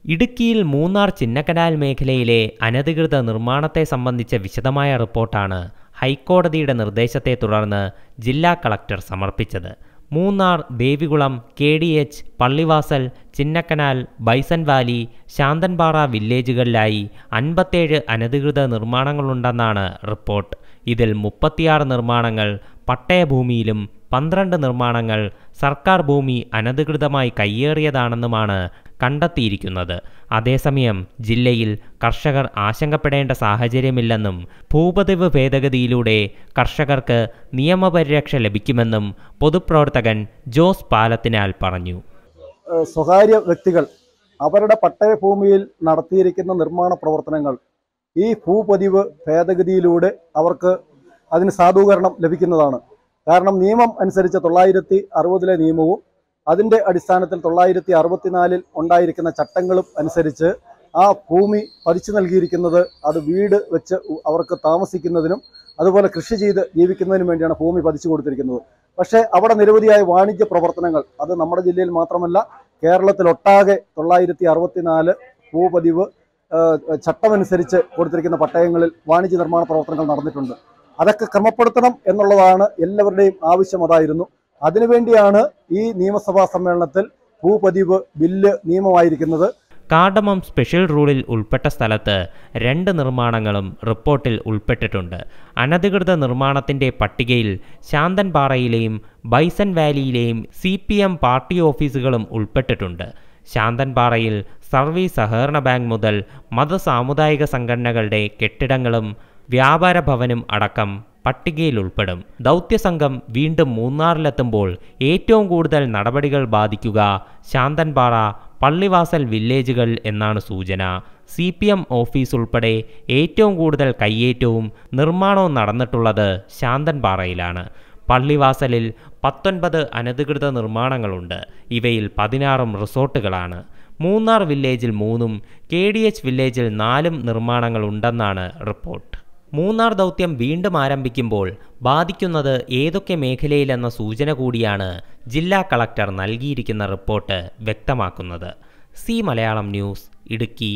ഇടുക്കിയിൽ മൂന്നാർ ചിന്നക്കനാൽ മേഖലയിലെ അനധികൃത നിർമ്മാണത്തെ സംബന്ധിച്ച വിശദമായ റിപ്പോർട്ടാണ് ഹൈക്കോടതിയുടെ നിർദ്ദേശത്തെ തുടർന്ന് ജില്ലാ കളക്ടർ സമർപ്പിച്ചത് Munnar Devikulam K D H Pallivasal Chinnakanal Bison Valley Santhanpara വില്ലേജുകളിലായി അൻപത്തേഴ് അനധികൃത നിർമ്മാണങ്ങളുണ്ടെന്നാണ് റിപ്പോർട്ട് ഇതിൽ മുപ്പത്തിയാറ് നിർമ്മാണങ്ങൾ പട്ടയഭൂമിയിലും പന്ത്രണ്ട് നിർമ്മാണങ്ങൾ സർക്കാർ ഭൂമി അനധികൃതമായി കയ്യേറിയതാണെന്നുമാണ് കണ്ടെത്തിയിരിക്കുന്നത് അതേസമയം ജില്ലയിൽ കർഷകർ ആശങ്കപ്പെടേണ്ട സാഹചര്യമില്ലെന്നും ഭൂപതിവ് ഭേദഗതിയിലൂടെ കർഷകർക്ക് നിയമപരിരക്ഷ ലഭിക്കുമെന്നും പൊതുപ്രവർത്തകൻ ജോസ് പാലത്തിനാൽ പറഞ്ഞു ഏഹ് സ്വകാര്യ വ്യക്തികൾ അവരുടെ പട്ടയഭൂമിയിൽ നടത്തിയിരിക്കുന്ന നിർമ്മാണ പ്രവർത്തനങ്ങൾ ഈ ഭൂപതിവ് ഭേദഗതിയിലൂടെ അവർക്ക് അതിന് സാധൂകരണം ലഭിക്കുന്നതാണ് കാരണം നിയമം അനുസരിച്ച് തൊള്ളായിരത്തി അറുപതിലെ നിയമവും അതിൻ്റെ അടിസ്ഥാനത്തിൽ തൊള്ളായിരത്തി അറുപത്തിനാലിൽ ഉണ്ടായിരിക്കുന്ന ചട്ടങ്ങളും അനുസരിച്ച് ആ ഭൂമി പതിച്ചു നൽകിയിരിക്കുന്നത് അത് വീട് വെച്ച് ഉ- അവർക്ക് താമസിക്കുന്നതിനും അതുപോലെ കൃഷി ചെയ്ത് ജീവിക്കുന്നതിനും വേണ്ടിയാണ് ഭൂമി പതിച്ചു കൊടുത്തിരിക്കുന്നത് പക്ഷേ അവിടെ നിരവധിയായ വാണിജ്യ പ്രവർത്തനങ്ങൾ അത് നമ്മുടെ ജില്ലയിൽ മാത്രമല്ല കേരളത്തിലൊട്ടാകെ തൊള്ളായിരത്തി അറുപത്തിനാല് ഭൂപതിവ് ഏഹ്, ചട്ടമനുസരിച്ച് കൊടുത്തിരിക്കുന്ന പട്ടയങ്ങളിൽ വാണിജ്യ നിർമ്മാണ പ്രവർത്തനങ്ങൾ നടന്നിട്ടുണ്ട് അതൊക്കെ ക്രമപ്പെടുത്തണം എന്നുള്ളതാണ് എല്ലാവരുടെയും ആവശ്യം അതായിരുന്നു അതിനുവേണ്ടിയാണ് ഈ നിയമസഭാ സമ്മേളനത്തിൽ ഭൂപതിവ് ബില്ല് നിയമമായിരിക്കുന്നത് കാർഡമം സ്പെഷ്യൽ റൂളിൽ ഉൾപ്പെട്ട സ്ഥലത്ത് രണ്ട് നിർമ്മാണങ്ങളും റിപ്പോർട്ടിൽ ഉൾപ്പെട്ടിട്ടുണ്ട് അനധികൃത നിർമ്മാണത്തിന്റെ പട്ടികയിൽ ശാന്തൻപാറയിലെയും ബൈസൺ വാലിയിലെയും സി പി എം പാർട്ടി ഓഫീസുകളും ഉൾപ്പെട്ടിട്ടുണ്ട് ശാന്തൻപാറയിൽ സർവീസ് സഹകരണ ബാങ്ക് മുതൽ മതസാമുദായിക സംഘടനകളുടെ കെട്ടിടങ്ങളും വ്യാപാര ഭവനും അടക്കം പട്ടികയിൽ ഉൾപ്പെടും ദൗത്യസംഘം വീണ്ടും മൂന്നാറിലെത്തുമ്പോൾ ഏറ്റവും കൂടുതൽ നടപടികൾ ബാധിക്കുക ശാന്തൻപാറ പള്ളിവാസൽ വില്ലേജുകൾ എന്നാണ് സൂചന സി പി എം ഓഫീസ് ഉൾപ്പെടെ ഏറ്റവും കൂടുതൽ കയ്യേറ്റവും നിർമ്മാണവും നടന്നിട്ടുള്ളത് ശാന്തൻപാറയിലാണ് പള്ളിവാസലിൽ പത്തൊൻപത് അനധികൃത നിർമ്മാണങ്ങളുണ്ട് ഇവയിൽ പതിനാറും റിസോർട്ടുകളാണ് മൂന്നാർ വില്ലേജിൽ മൂന്നും കെ ഡി എച്ച് വില്ലേജിൽ നാലും നിർമ്മാണങ്ങളുണ്ടെന്നാണ് റിപ്പോർട്ട് മൂന്നാർ ദൗത്യം വീണ്ടും ആരംഭിക്കുമ്പോൾ ബാധിക്കുന്നത് ഏതൊക്കെ മേഖലയിലെന്ന സൂചന കൂടിയാണ് ജില്ലാ കളക്ടർ നൽകിയിരിക്കുന്ന റിപ്പോർട്ട് വ്യക്തമാക്കുന്നത് സി മലയാളം ന്യൂസ് ഇടുക്കി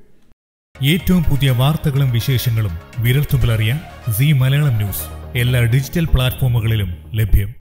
ഏറ്റവും പുതിയ വാർത്തകളും വിശേഷങ്ങളും വിരൽത്തുമ്പിലറിയാൻ സി മലയാളം ന്യൂസ് എല്ലാ ഡിജിറ്റൽ പ്ലാറ്റ്ഫോമുകളിലും ലഭ്യം